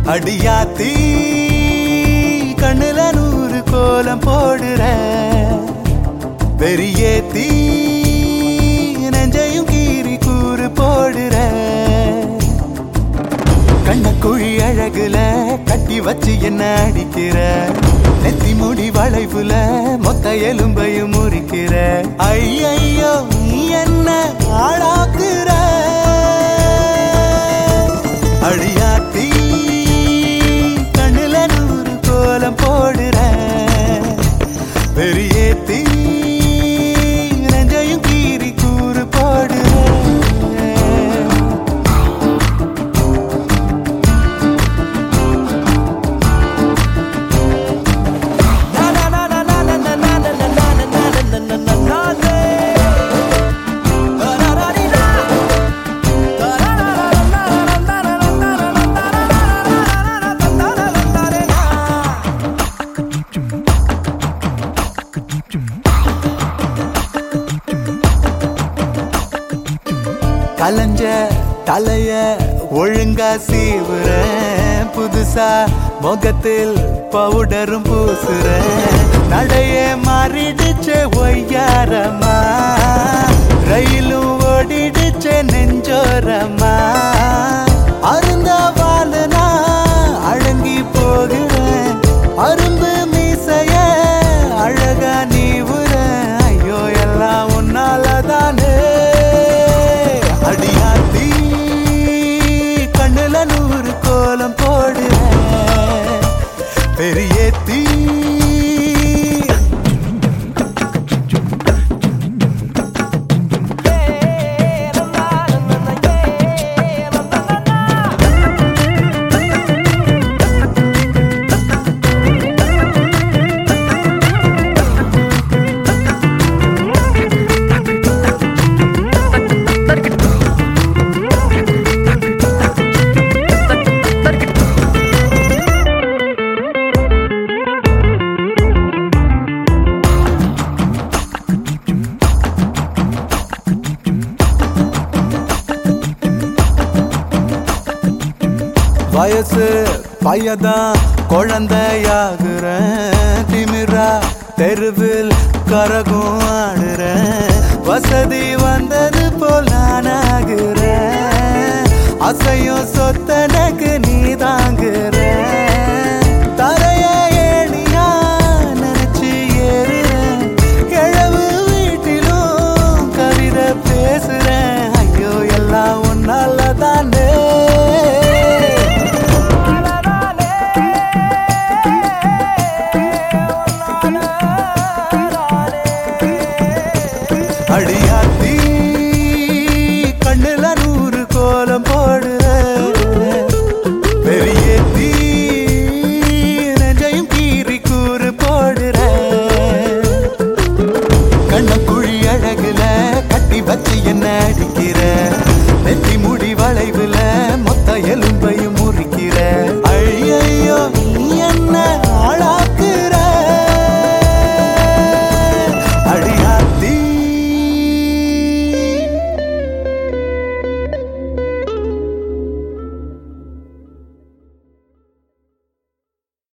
அடியாத்தி கண்ணுல நூறு கோலம் போடுற பெரியேத்தி நெஞ்சையும் கீறி கூறு போடுற கண்ணக்குழி அழகுல கட்டி வச்சு என்ன அடிக்கிற நெத்தி முடி வளைவுல மொத்த எலும்பையும் முறிக்கிற ஐயையோ நீ என்ன ஆளாக்குற அடியாத்தி கண்ணுல நூறு கோலம் போடுற பெரியேத்தி நெஞ்சையும் கீறி கூறு போடுற கலஞ்ச தலைய ஒழுங்கா சீவுற புதுசா முகத்தில் பவுடரும் பூசுற நடைய மாறிடுச்சு ஒய்யாரமா ரயிலும் ஓடிடுச்சு நெஞ்சோரமா அருந்த வாழுனா அழங்கி போகிறேன் அரும்பு மீசைய அழகா நீவுற ஐயோ எல்லாம் உன்னாலதானே அடியாத்தி கண்ணுல நூறு கோலம் போடுறேன் பெரியேத்தி வயசு பையதான் குழந்தையாகுறேன் திமிரா தெருவில் கரகும் ஆடுறேன் வசதி வந்தது போல் நான் ஆகுறேன் அசையும் சொத்தனக்கு நீ தாங்க